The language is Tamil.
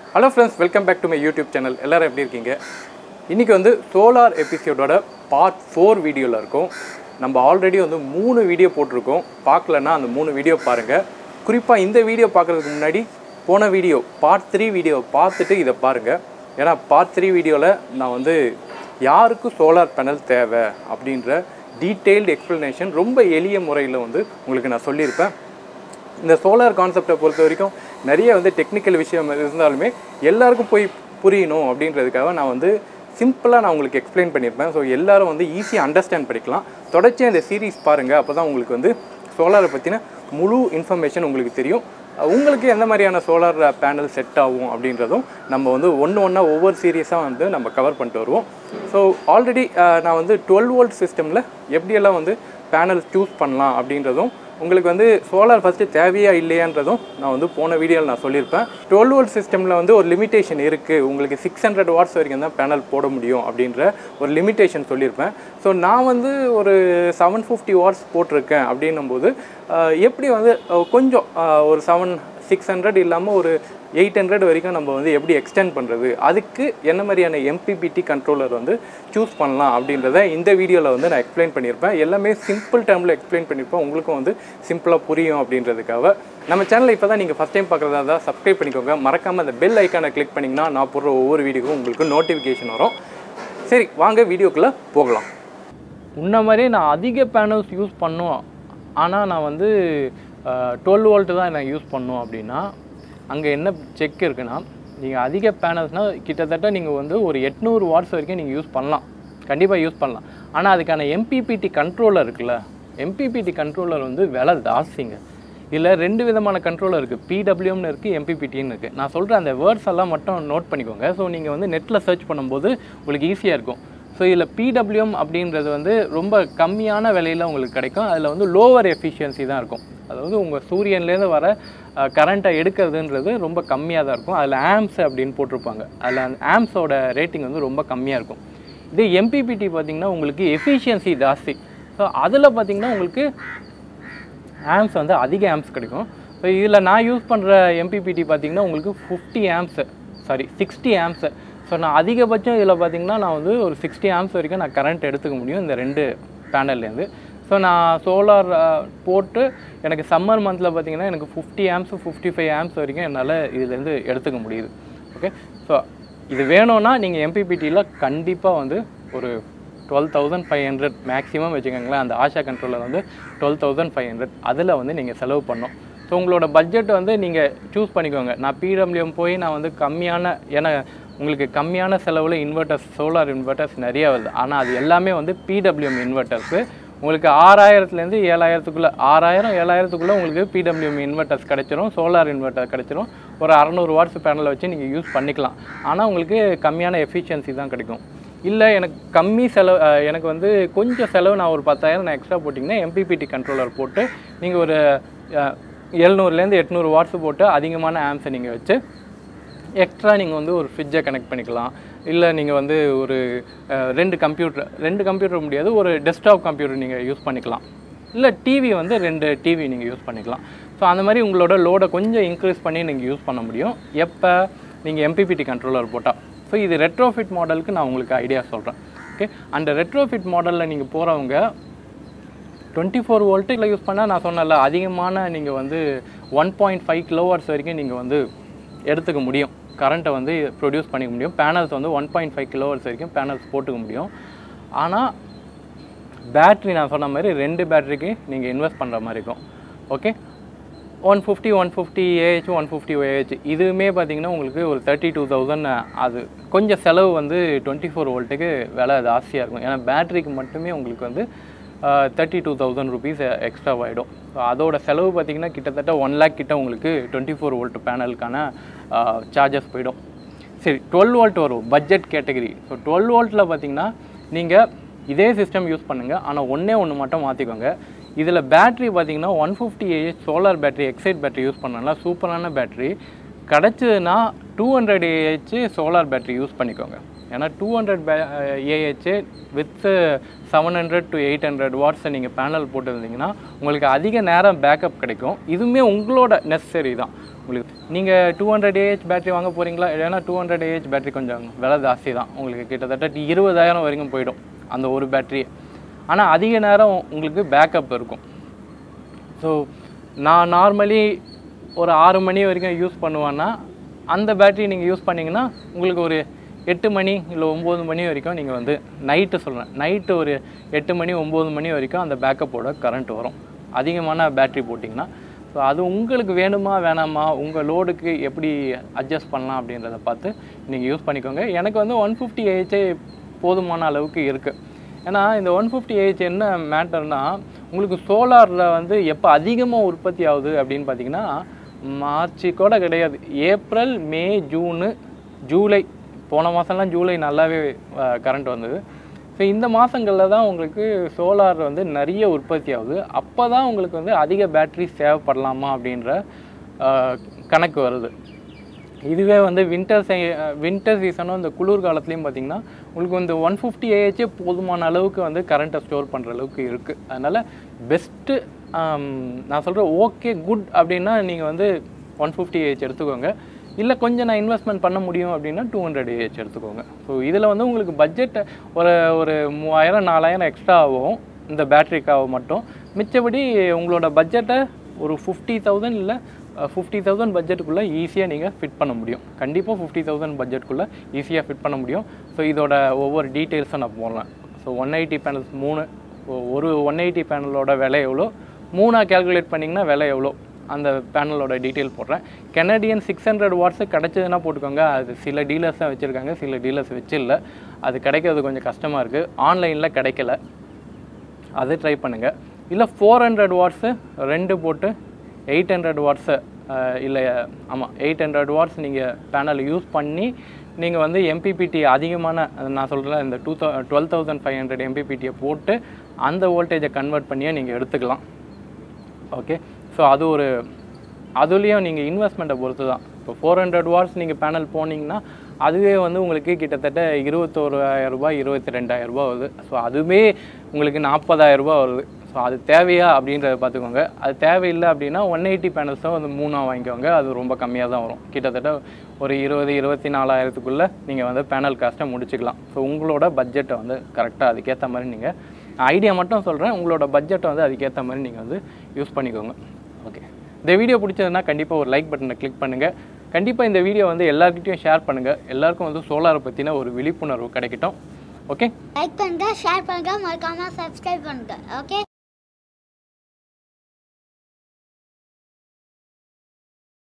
hello friends welcome back to my YouTube channel எல்லாரும் எப்படி இருக்கீங்க இன்றைக்கி வந்து சோலார் எபிசோடோட பார்ட் ஃபோர் வீடியோவில் இருக்கும் நம்ம ஆல்ரெடி வந்து மூணு வீடியோ போட்டிருக்கோம் பார்க்கலன்னா அந்த மூணு வீடியோ பாருங்கள் குறிப்பாக இந்த வீடியோ பார்க்குறதுக்கு முன்னாடி போன வீடியோ பார்ட் த்ரீ வீடியோ பார்த்துட்டு இதை பாருங்கள் ஏன்னா பார்ட் த்ரீ வீடியோவில் நான் வந்து யாருக்கு சோலார் பேனல் தேவை அப்படின்ற டீட்டெயில்டு எக்ஸ்ப்ளனேஷன் ரொம்ப எளிய முறையில் வந்து உங்களுக்கு நான் சொல்லியிருப்பேன் இந்த சோலார் கான்செப்டை பொறுத்த வரைக்கும் நிறைய வந்து டெக்னிக்கல் விஷயம் இருந்தாலுமே எல்லாருக்கும் போய் புரியணும் அப்படின்றதுக்காக நான் வந்து சிம்பிளாக நான் உங்களுக்கு எக்ஸ்பிளைன் பண்ணியிருப்பேன் ஸோ எல்லாரும் வந்து ஈஸியாக அண்டர்ஸ்டாண்ட் பண்ணிக்கலாம் தொடர்ச்சியாக இந்த சீரீஸ் பாருங்கள் அப்போ தான் உங்களுக்கு வந்து சோலாரை பற்றின முழு இன்ஃபர்மேஷன் உங்களுக்கு தெரியும் உங்களுக்கு எந்த மாதிரியான சோலார் பேனல் செட் ஆகும் அப்படின்றதும் நம்ம வந்து ஒன்று ஒன்றா ஒவ்வொரு சீரியஸாக வந்து நம்ம கவர் பண்ணிட்டு வருவோம் ஸோ ஆல்ரெடி நான் வந்து டுவெல் வோல்ட் சிஸ்டமில் எப்படியெல்லாம் வந்து பேனல் சூஸ் பண்ணலாம் அப்படின்றதும் உங்களுக்கு வந்து சோலார் ஃபஸ்ட்டு தேவையா இல்லையான்றதும் நான் வந்து போன வீடியோவில் நான் சொல்லியிருப்பேன் டுவெல் வோல்ட் சிஸ்டமில் வந்து ஒரு லிமிட்டேஷன் இருக்குது உங்களுக்கு சிக்ஸ் ஹண்ட்ரட் வாட்ஸ் வரைக்கும் தான் பேனல் போட முடியும் அப்படின்ற ஒரு லிமிட்டேஷன் சொல்லியிருப்பேன் ஸோ நான் வந்து ஒரு செவன் ஃபிஃப்டி வாட்ஸ் போட்டிருக்கேன் அப்படின்னும்போது ஆஹ், எப்படி வந்து ஆஹ், கொஞ்சம் ஆஹ், ஒரு செவன் சிக்ஸ் ஹண்ட்ரட் இல்லாமல் ஒரு எயிட் ஹண்ட்ரட் வரைக்கும் நம்ம வந்து எப்படி எக்ஸ்டெண்ட் பண்ணுறது அதுக்கு என்ன மாதிரியான எம்பிபிடி கண்ட்ரோலர் வந்து சூஸ் பண்ணலாம் அப்படின்றத இந்த வீடியோவில் வந்து நான் எக்ஸ்பிளைன் பண்ணியிருப்பேன் எல்லாமே சிம்பிள் டேர்மில் எக்ஸ்பிளைன் பண்ணியிருப்பேன் உங்களுக்கும் வந்து சிம்பிளாக புரியும் அப்படின்றதுக்காக நம்ம சேனலை இப்போ தான் நீங்கள் ஃபஸ்ட் டைம் பார்க்குறதா இருந்தால் சப்ஸ்கிரைப் பண்ணிக்கோங்க மறக்காமல் அந்த பெல் ஐக்கானை கிளிக் பண்ணிங்கன்னா நான் போடுற ஒவ்வொரு வீடியோக்கும் உங்களுக்கு நோட்டிஃபிகேஷன் வரும் சரி வாங்க வீடியோக்குள்ளே போகலாம் முன்ன மாதிரியே நான் அதிக பேனல்ஸ் யூஸ் பண்ணும் ஆனால் நான் வந்து டுவெல் வோல்ட்டு தான் நான் யூஸ் பண்ணும் அப்படின்னா அங்கே என்ன செக் இருக்குன்னா நீங்கள் அதிக பேனல்ஸ்னால் கிட்டத்தட்ட நீங்கள் வந்து ஒரு எட்நூறு வாட்ஸ் வரைக்கும் நீங்கள் யூஸ் பண்ணலாம் கண்டிப்பாக யூஸ் பண்ணலாம் ஆனால் அதுக்கான எம்பிபிடி கண்ட்ரோலர் இருக்குல்ல எம்பிபிடி கண்ட்ரோலர் வந்து விலை ஜாஸ்திங்க இதில் ரெண்டு விதமான கண்ட்ரோலர் இருக்குது பிடபிள்யூம்னு இருக்குது எம்பிபிடின்னு இருக்குது நான் சொல்கிற அந்த வேர்ட்ஸ் எல்லாம் மட்டும் நோட் பண்ணிக்கோங்க ஸோ நீங்கள் வந்து நெட்டில் சர்ச் பண்ணும்போது உங்களுக்கு ஈஸியாக இருக்கும் ஸோ இதில் பிடபிள்யூஎம் அப்படின்றது வந்து ரொம்ப கம்மியான விலையில் உங்களுக்கு கிடைக்கும் அதில் வந்து லோவர் எஃபிஷியன்சி தான் இருக்கும் அதாவது உங்கள் சூரியன்லேருந்து வர கரண்ட்டை எடுக்கிறதுன்றது ரொம்ப கம்மியாக தான் இருக்கும் அதில் ஆம்ஸ் அப்படின்னு போட்டிருப்பாங்க அதில் அந்த ஆம்ஸோட ரேட்டிங் வந்து ரொம்ப கம்மியாக இருக்கும் இதே எம்பிபிடி பார்த்தீங்கன்னா உங்களுக்கு எஃபிஷியன்சி ஜாஸ்தி ஸோ அதில் பார்த்தீங்கன்னா உங்களுக்கு ஆம்ஸ் வந்து அதிக ஆம்ஸ் கிடைக்கும் ஸோ இதில் நான் யூஸ் பண்ணுற எம்பிபிடி பார்த்தீங்கன்னா உங்களுக்கு fifty amps sorry sixty amps so நான் அதிகபட்சம் இதில் பார்த்தீங்கன்னா நான் வந்து ஒரு சிக்ஸ்டி ஆம்ஸ் வரைக்கும் நான் கரண்ட் எடுத்துக்க முடியும் இந்த ரெண்டு பேனல்லேருந்து ஸோ நான் சோலார் போட்டு எனக்கு சம்மர் மந்தில் பார்த்தீங்கன்னா எனக்கு fifty amps fifty five amps வரைக்கும் என்னால் இதுலேருந்து எடுத்துக்க முடியுது ஓகே ஸோ இது வேணும்னா நீங்கள் எம்பிபிடியில் கண்டிப்பாக வந்து ஒரு twelve thousand five hundred maximum வச்சுக்கோங்களேன் அந்த ஆஷா கண்ட்ரோலர் வந்து டுவெல் தௌசண்ட் ஃபைவ் ஹண்ட்ரட் அதில் வந்து நீங்கள் செலவு பண்ணணும் ஸோ உங்களோட பட்ஜெட் வந்து நீங்கள் சூஸ் பண்ணிக்கோங்க நான் பிடபிள்யூஎம் போய் நான் வந்து கம்மியான ஏன்னா உங்களுக்கு கம்மியான செலவில் இன்வெர்ட்டர்ஸ் சோலார் இன்வெர்ட்டர்ஸ் நிறைய வருது ஆனால் அது எல்லாமே வந்து பிடபிள்யூஎம் இன்வெர்ட்டர்ஸு உங்களுக்கு ஆறாயிரத்துலேருந்து ஏழாயிரத்துக்குள்ளே ஆறாயிரம் ஏழாயிரத்துக்குள்ளே உங்களுக்கு பிடபிள்யூஎம் இன்வெர்ட்டர்ஸ் கிடைச்சிரும் சோலார் இன்வெர்ட்டர் கிடைச்சிரும் ஒரு அறநூறு வாட்ஸ் பேனலை வச்சு நீங்கள் யூஸ் பண்ணிக்கலாம் ஆனால் உங்களுக்கு கம்மியான எஃபிஷியன்சி தான் கிடைக்கும் இல்லை எனக்கு கம்மி செலவு அஹ், எனக்கு வந்து கொஞ்சம் செலவு நான் ஒரு பத்தாயிரம் நான் எக்ஸ்ட்ரா போட்டிங்கன்னா எம்பிபிடி கண்ட்ரோலர் போட்டு நீங்கள் ஒரு அஹ், எழுநூறுலேருந்து எட்நூறு வாட்ஸ் போட்டு அதிகமான ஆம்ஸை நீங்கள் வச்சு எக்ஸ்ட்ரா நீங்கள் வந்து ஒரு ஃப்ரிட்ஜை கனெக்ட் பண்ணிக்கலாம் இல்லை நீங்கள் வந்து ஒரு அஹ், ரெண்டு கம்ப்யூட்டர் ரெண்டு கம்ப்யூட்டர் முடியாது ஒரு டெஸ்க்டாப் கம்ப்யூட்டர் நீங்கள் யூஸ் பண்ணிக்கலாம் இல்லை டிவி வந்து ரெண்டு டிவி நீங்கள் யூஸ் பண்ணிக்கலாம் ஸோ அந்த மாதிரி உங்களோட லோடை கொஞ்சம் இன்க்ரீஸ் பண்ணி நீங்கள் யூஸ் பண்ண முடியும் எப்போ நீங்கள் எம்பிபிடி கண்ட்ரோலர் போட்டால் ஸோ இது ரெட்ரோஃபிட் மாடலுக்கு நான் உங்களுக்கு ஐடியா சொல்கிறேன் ஓகே அந்த ரெட்ரோஃபிட் மாடலில் நீங்கள் போகிறவங்க டுவெண்ட்டி ஃபோர் வோல்ட்டில் யூஸ் பண்ணால் நான் சொன்னல அதிகமான நீங்கள் வந்து ஒன் பாயிண்ட் ஃபைவ் கிலோவாட்ஸ் வரைக்கும் நீங்கள் வந்து எடுத்துக்க முடியும் கரண்ட்டை வந்து ப்ரொடியூஸ் பண்ணிக்க முடியும் பேனல்ஸ் வந்து ஒன் பாயிண்ட் ஃபைவ் கிலோவாட்ஸ் வரைக்கும் பேனல்ஸ் போட்டுக்க முடியும் ஆனால் பேட்ரி நான் சொன்ன மாதிரி ரெண்டு பேட்டரிக்கு நீங்கள் இன்வெஸ்ட் பண்ணுற மாதிரி இருக்கும் okay one fifty one fifty AH one fifty AH இதுவுமே பார்த்தீங்கன்னா உங்களுக்கு ஒரு தேர்ட்டி டூ தௌசண்ட் அது கொஞ்சம் செலவு வந்து டுவெண்ட்டி ஃபோர் வோல்ட்டுக்கு விலை ஜாஸ்தியாக இருக்கும் ஏன்னா பேட்டரிக்கு மட்டுமே உங்களுக்கு வந்து thirty two thousand rupees extra ஆகிடும் ஸோ அதோட செலவு பார்த்தீங்கன்னா கிட்டத்தட்ட ஒன் லேக் கிட்ட உங்களுக்கு டுவெண்ட்டி ஃபோர் வோல்ட் பேனலுக்கான சார்ஜஸ் போயிடும் சரி டுவெல் வோல்ட் வரும் பட்ஜெட் கேட்டகரி ஸோ டுவெல் வோல்ட்டில் பார்த்தீங்கன்னா நீங்கள் இதே சிஸ்டம் யூஸ் பண்ணுங்கள் ஆனால் ஒன்றே ஒன்று மட்டும் மாற்றிக்கோங்க இதில் பேட்ரி பார்த்தீங்கன்னா one fifty AH solar battery Exide battery use பண்ணலாம் சூப்பரான பேட்டரி கிடச்சதுன்னா two hundred AH solar battery use பண்ணிக்கோங்க ஏன்னா டூ ஹண்ட்ரட் பே AH with seven hundred to eight hundred வாட்ஸை நீங்கள் பேனல் போட்டிருந்தீங்கன்னா உங்களுக்கு அதிக நேரம் பேக்கப் கிடைக்கும் இதுவுமே உங்களோட நெசசரி தான் உங்களுக்கு நீங்கள் டூ ஹண்ட்ரட் ஏஹெச் பேட்டரி வாங்க போகிறீங்களா இல்லைன்னா டூ ஹண்ட்ரட் ஏஹெச் பேட்டரி கொஞ்சம் விலை ஜாஸ்தி தான் உங்களுக்கு கிட்டத்தட்ட இருபதாயிரம் வரைக்கும் போயிடும் அந்த ஒரு பேட்டரி ஆனால் அதிக நேரம் உங்களுக்கு பேக்கப் இருக்கும் ஸோ நான் நார்மலி ஒரு ஆறு மணி வரைக்கும் யூஸ் பண்ணுவேன்னா அந்த பேட்டரி நீங்கள் யூஸ் பண்ணிங்கன்னா உங்களுக்கு ஒரு எட்டு மணி இல்லை ஒம்பது மணி வரைக்கும் நீங்கள் வந்து நைட்டு சொல்கிறேன் நைட்டு ஒரு எட்டு மணி ஒம்பது மணி வரைக்கும் அந்த பேக்கப்போட கரண்ட் வரும் அதிகமான பேட்டரி போட்டிங்கன்னா ஸோ அது உங்களுக்கு வேணுமா வேணாமா உங்கள் லோடுக்கு எப்படி அட்ஜஸ்ட் பண்ணலாம் அப்படின்றத பார்த்து நீங்கள் யூஸ் பண்ணிக்கோங்க எனக்கு வந்து ஒன் ஃபிஃப்டி ஏஹெச்சே போதுமான அளவுக்கு இருக்குது ஏன்னா இந்த ஒன் ஃபிஃப்டி ஏஹெச் என்ன மேட்டர்னா உங்களுக்கு சோலாரில் வந்து எப்போ அதிகமாக உற்பத்தி ஆகுது அப்படின்னு பார்த்தீங்கன்னா மார்ச் கூட கிடையாது ஏப்ரல் மே ஜூனு ஜூலை போன மாதம்லாம் ஜூலை நல்லாவே கரண்ட் வந்தது ஸோ இந்த மாதங்களில் தான் உங்களுக்கு சோலார் வந்து நிறைய உற்பத்தி ஆகுது அப்போ தான் உங்களுக்கு வந்து அதிக பேட்டரி தேவைப்படலாமா அப்படின்ற அஹ், கணக்கு வருது இதுவே வந்து வின்டர் சை வின்டர் சீசனும் இந்த குளிர் காலத்துலேயும் பார்த்தீங்கன்னா உங்களுக்கு இந்த ஒன் ஃபிஃப்டி ஏஹெச்சே போதுமான அளவுக்கு வந்து கரண்ட்டை ஸ்டோர் பண்ணுற அளவுக்கு இருக்குது அதனால் பெஸ்ட்டு நான் சொல்கிறேன் ஓகே குட் அப்படின்னா நீங்கள் வந்து ஒன் ஃபிஃப்டி ஏஹெச் எடுத்துக்கோங்க இல்லை கொஞ்சம் நான் இன்வெஸ்ட்மெண்ட் பண்ண முடியும் அப்படின்னா டூ ஹண்ட்ரட் ஏஹெச் எடுத்துக்கோங்க ஸோ இதில் வந்து உங்களுக்கு பட்ஜெட் ஒரு ஒரு மூவாயிரம் நாலாயிரம் எக்ஸ்ட்ரா ஆகும் இந்த பேட்டரிக்காக மட்டும் மிச்சபடி உங்களோட பட்ஜெட்டை ஒரு ஃபிஃப்டி தௌசண்ட் இல்லை ஃபிஃப்டி தௌசண்ட் பட்ஜெட்டுக்குள்ளே ஈஸியாக நீங்கள் ஃபிட் பண்ண முடியும் கண்டிப்பாக ஃபிஃப்டி தௌசண்ட் பட்ஜெட்டுக்குள்ளே ஈஸியாக ஃபிட் பண்ண முடியும் ஸோ இதோட ஒவ்வொரு டீட்டெயில்ஸும் நான் போடுறேன் ஸோ ஒன் எயிட்டி பேனல்ஸ் மூணு ஒ- ஒரு ஒன் எயிட்டி பேனலோட விலை எவ்வளோ மூணாக கேல்குலேட் பண்ணிங்கன்னா விலை எவ்வளோ அந்த பேனலோட டீட்டெயில் போடுறேன் கெனடியன் சிக்ஸ் ஹண்ட்ரட் வாட்ஸு கிடச்சதுன்னா போட்டுக்கோங்க அது சில டீலர்ஸ் தான் வச்சுருக்காங்க சில டீலர்ஸ் வச்சில்ல அது கிடைக்கிறது கொஞ்சம் கஷ்டமாக இருக்குது ஆன்லைனில் கிடைக்கல அது ட்ரை பண்ணுங்கள் இல்லை ஃபோர் ஹண்ட்ரட் வாட்ஸு ரெண்டு போட்டு எயிட் ஹண்ட்ரட் வாட்ஸு இல்லை ஆமாம் எயிட் ஹண்ட்ரட் வாட்ஸ் நீங்கள் பேனல் யூஸ் பண்ணி நீங்கள் வந்து எம்பிபிடி அதிகமான அது நான் சொல்கிறேன் இந்த two thou twelve thousand five hundred எம்பிபிடியை போட்டு அந்த வோல்டேஜை கன்வெர்ட் பண்ணியே நீங்கள் எடுத்துக்கலாம் ஓகே ஸோ அது ஒரு அதுலேயும் நீங்கள் இன்வெஸ்ட்மெண்ட்டை பொறுத்து தான் இப்போ ஃபோர் ஹண்ட்ரட் வாட்ஸ் நீங்கள் பேனல் போனீங்கன்னா அதுவே வந்து உங்களுக்கு கிட்டத்தட்ட இருபத்தோராயிரம் ரூபாய் இருபத்தி ரெண்டாயிரம் ரூபாய் வருது ஸோ அதுவே உங்களுக்கு நாற்பதாயிரம் ரூபாய் வருது ஸோ அது தேவையா அப்படின்றத பார்த்துக்கோங்க அது தேவையில்லை அப்படின்னா ஒன் எயிட்டி பேனல்ஸும் வந்து மூணாக வாங்கிக்கோங்க அது ரொம்ப கம்மியாக தான் வரும் கிட்டத்தட்ட ஒரு இருபது இருபத்தி நாலாயிரத்துக்குள்ளே நீங்கள் வந்து பேனல் காஸ்ட்டை முடிச்சுக்கலாம் ஸோ உங்களோட பட்ஜெட்டை வந்து கரெக்டாக அதுக்கேற்ற மாதிரி நீங்கள் ஐடியா மட்டும் சொல்கிறேன் உங்களோட பட்ஜெட்டை வந்து அதுக்கேற்ற மாதிரி நீங்கள் வந்து யூஸ் பண்ணிக்கோங்க ஓகே இந்த வீடியோ பிடிச்சதுன்னா கண்டிப்பாக ஒரு லைக் பட்டனை கிளிக் பண்ணுங்கள் கண்டிப்பாக இந்த வீடியோ வந்து எல்லாருக்கிட்டையும் ஷேர் பண்ணுங்கள் எல்லாருக்கும் வந்து சோலாரை பற்றின ஒரு விழிப்புணர்வு கிடைக்கட்டும் ஓகே லைக் பண்ணுங்க ஷேர் பண்ணுங்க மறக்காம சப்ஸ்கிரைப் பண்ணுங்க ஓகே